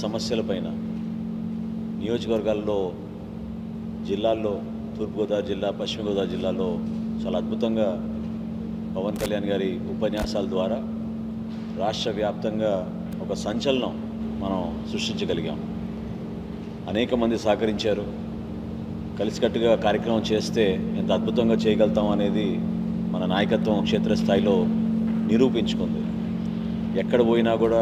సమస్యలపైన నియోజకవర్గాల్లో జిల్లాల్లో తూర్పుగోదావరి జిల్లా పశ్చిమ గోదావరి జిల్లాలో చాలా అద్భుతంగా పవన్ కళ్యాణ్ గారి ఉపన్యాసాల ద్వారా రాష్ట్ర వ్యాప్తంగా ఒక సంచలనం మనం సృష్టించగలిగాం అనేక మంది సహకరించారు కలిసికట్టుగా కార్యక్రమం చేస్తే ఎంత అద్భుతంగా చేయగలుగుతాం అనేది మన నాయకత్వం క్షేత్రస్థాయిలో నిరూపించుకుంది ఎక్కడ పోయినా కూడా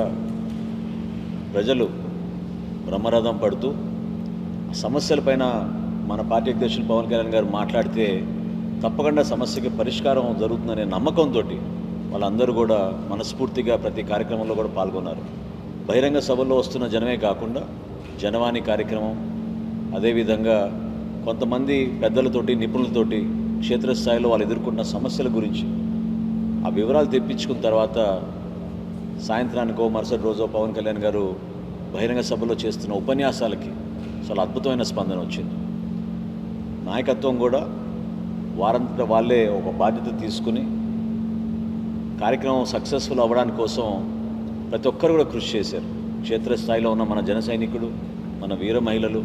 ప్రజలు బ్రహ్మరథం పడుతూ సమస్యలపైన మన పార్టీ అధ్యక్షులు పవన్ కళ్యాణ్ గారు మాట్లాడితే తప్పకుండా సమస్యకి పరిష్కారం జరుగుతుందనే నమ్మకంతో వాళ్ళందరూ కూడా మనస్ఫూర్తిగా ప్రతి కార్యక్రమంలో కూడా పాల్గొన్నారు బహిరంగ సభల్లో వస్తున్న జనమే కాకుండా జనవాణి కార్యక్రమం అదేవిధంగా కొంతమంది పెద్దలతోటి నిపుణులతోటి క్షేత్రస్థాయిలో వాళ్ళు ఎదుర్కొన్న సమస్యల గురించి ఆ వివరాలు తెప్పించుకున్న తర్వాత సాయంత్రానికో మరుసటి రోజో పవన్ కళ్యాణ్ గారు బహిరంగ సభలో చేస్తున్న ఉపన్యాసాలకి చాలా అద్భుతమైన స్పందన వచ్చింది నాయకత్వం కూడా వారంతట వాళ్ళే ఒక బాధ్యత తీసుకుని కార్యక్రమం సక్సెస్ఫుల్ అవ్వడానికి కోసం ప్రతి ఒక్కరు కూడా కృషి చేశారు క్షేత్రస్థాయిలో ఉన్న మన జన సైనికుడు మన వీర మహిళలు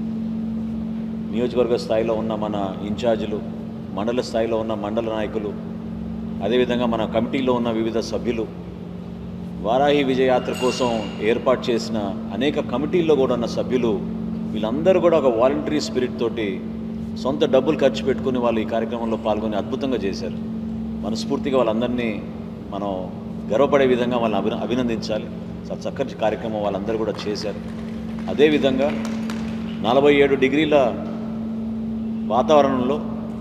నియోజకవర్గ స్థాయిలో ఉన్న మన ఇన్ఛార్జీలు మండల స్థాయిలో ఉన్న మండల నాయకులు అదేవిధంగా మన కమిటీలో ఉన్న వివిధ సభ్యులు వారాహి విజయయాత్ర కోసం ఏర్పాటు చేసిన అనేక కమిటీల్లో కూడా ఉన్న సభ్యులు వీళ్ళందరూ కూడా ఒక వాలంటరీ స్పిరిట్ తోటి సొంత డబ్బులు ఖర్చు పెట్టుకుని వాళ్ళు ఈ కార్యక్రమంలో పాల్గొని అద్భుతంగా చేశారు మనస్ఫూర్తిగా వాళ్ళందరినీ మనం గర్వపడే విధంగా వాళ్ళని అభి అభినందించాలి చాలా చక్కటి కార్యక్రమం వాళ్ళందరూ కూడా చేశారు అదేవిధంగా నలభై ఏడు డిగ్రీల వాతావరణంలో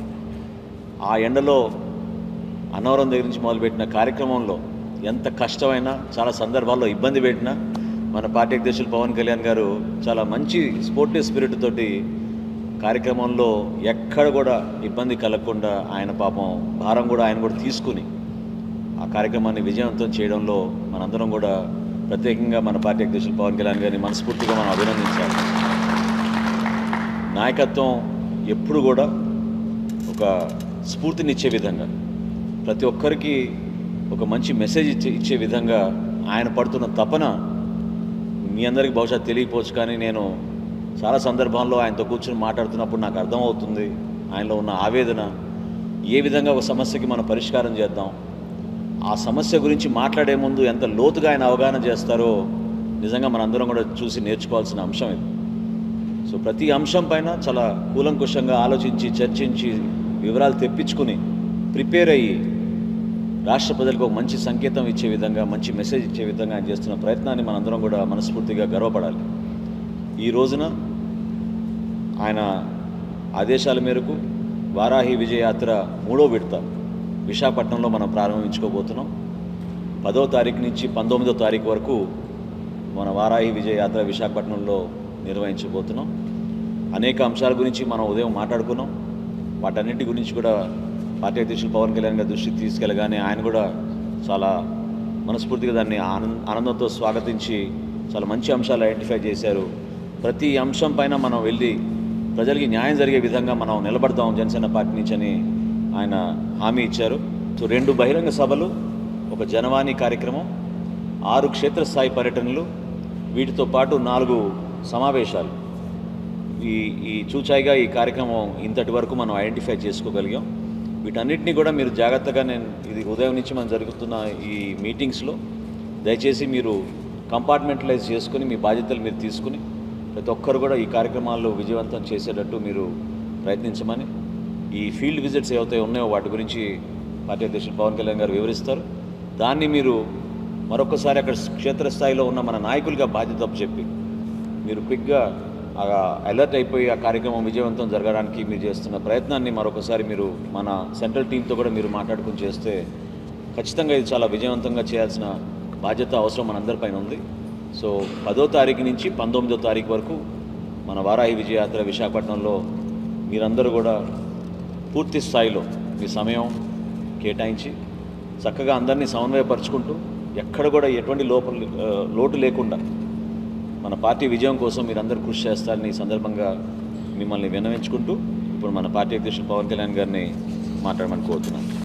ఆ ఎండలో అన్నవరం దగ్గర నుంచి మొదలుపెట్టిన కార్యక్రమంలో ఎంత కష్టమైనా చాలా సందర్భాల్లో ఇబ్బంది పెట్టినా మన పార్టీ అధ్యక్షులు పవన్ కళ్యాణ్ గారు చాలా మంచి స్పోర్టివ్ స్పిరిట్ తోటి కార్యక్రమంలో ఎక్కడ కూడా ఇబ్బంది కలగకుండా ఆయన పాపం భారం కూడా ఆయన కూడా తీసుకుని ఆ కార్యక్రమాన్ని విజయవంతం చేయడంలో మనందరం కూడా ప్రత్యేకంగా మన పార్టీ అధ్యక్షులు పవన్ కళ్యాణ్ గారిని మనస్ఫూర్తిగా మనం అభినందించాలి నాయకత్వం ఎప్పుడు కూడా ఒక స్ఫూర్తినిచ్చే విధంగా ప్రతి ఒక్కరికి ఒక మంచి మెసేజ్ ఇచ్చే ఇచ్చే విధంగా ఆయన పడుతున్న తపన మీ అందరికి బహుశా తెలియకపోవచ్చు కానీ నేను చాలా సందర్భాల్లో ఆయనతో కూర్చొని మాట్లాడుతున్నప్పుడు నాకు అర్థమవుతుంది ఆయనలో ఉన్న ఆవేదన ఏ విధంగా ఒక సమస్యకి మనం పరిష్కారం చేద్దాం ఆ సమస్య గురించి మాట్లాడే ముందు ఎంత లోతుగా ఆయన అవగాహన చేస్తారో నిజంగా మనందరం కూడా చూసి నేర్చుకోవాల్సిన అంశం ఇది సో ప్రతి అంశం పైన చాలా కూలంకుషంగా ఆలోచించి చర్చించి వివరాలు తెప్పించుకుని ప్రిపేర్ అయ్యి రాష్ట్ర ప్రజలకు ఒక మంచి సంకేతం ఇచ్చే విధంగా మంచి మెసేజ్ ఇచ్చే విధంగా ఆయన చేస్తున్న ప్రయత్నాన్ని మనందరం కూడా మనస్ఫూర్తిగా గర్వపడాలి ఈ రోజున ఆయన ఆదేశాల మేరకు వారాహి విజయయాత్ర మూడో విడత విశాఖపట్నంలో మనం ప్రారంభించుకోబోతున్నాం పదో తారీఖు నుంచి పంతొమ్మిదో తారీఖు వరకు మన వారాహి విజయయాత్ర విశాఖపట్నంలో నిర్వహించబోతున్నాం అనేక అంశాల గురించి మనం ఉదయం మాట్లాడుకున్నాం వాటన్నిటి గురించి కూడా పార్టీ అధ్యక్షులు పవన్ కళ్యాణ్ గారి దృష్టికి తీసుకెళ్ళగానే ఆయన కూడా చాలా మనస్ఫూర్తిగా దాన్ని ఆనంద ఆనందంతో స్వాగతించి చాలా మంచి అంశాలు ఐడెంటిఫై చేశారు ప్రతి అంశం పైన మనం వెళ్ళి ప్రజలకి న్యాయం జరిగే విధంగా మనం నిలబడతాం జనసేన పార్టీ నుంచి అని ఆయన హామీ ఇచ్చారు సో రెండు బహిరంగ సభలు ఒక జనవాణి కార్యక్రమం ఆరు క్షేత్రస్థాయి పర్యటనలు వీటితో పాటు నాలుగు సమావేశాలు ఈ ఈ చూచాయిగా ఈ కార్యక్రమం ఇంతటి వరకు మనం ఐడెంటిఫై చేసుకోగలిగాం వీటన్నిటిని కూడా మీరు జాగ్రత్తగా నేను ఇది ఉదయం నుంచి మనం జరుగుతున్న ఈ మీటింగ్స్లో దయచేసి మీరు కంపార్ట్మెంటలైజ్ చేసుకుని మీ బాధ్యతలు మీరు తీసుకుని ప్రతి ఒక్కరు కూడా ఈ కార్యక్రమాల్లో విజయవంతం చేసేటట్టు మీరు ప్రయత్నించమని ఈ ఫీల్డ్ విజిట్స్ ఏవైతే ఉన్నాయో వాటి గురించి పార్టీ అధ్యక్షులు పవన్ కళ్యాణ్ గారు వివరిస్తారు దాన్ని మీరు మరొకసారి అక్కడ క్షేత్రస్థాయిలో ఉన్న మన నాయకులుగా బాధ్యత చెప్పి మీరు క్విక్గా అలర్ట్ అయిపోయి ఆ కార్యక్రమం విజయవంతం జరగడానికి మీరు చేస్తున్న ప్రయత్నాన్ని మరొకసారి మీరు మన సెంట్రల్ టీంతో కూడా మీరు మాట్లాడుకుని చేస్తే ఖచ్చితంగా ఇది చాలా విజయవంతంగా చేయాల్సిన బాధ్యత అవసరం మనందరిపైన ఉంది సో పదో తారీఖు నుంచి పంతొమ్మిదో తారీఖు వరకు మన వారాహి విజయయాత్ర విశాఖపట్నంలో మీరందరూ కూడా పూర్తి స్థాయిలో మీ సమయం కేటాయించి చక్కగా అందరినీ సమన్వయపరుచుకుంటూ ఎక్కడ కూడా ఎటువంటి లోపల ఆ, లోటు లేకుండా మన పార్టీ విజయం కోసం మీరందరూ కృషి చేస్తారని ఈ సందర్భంగా మిమ్మల్ని విన్నవించుకుంటూ ఇప్పుడు మన పార్టీ అధ్యక్షుడు పవన్ కళ్యాణ్ గారిని మాట్లాడమని కోరుతున్నాను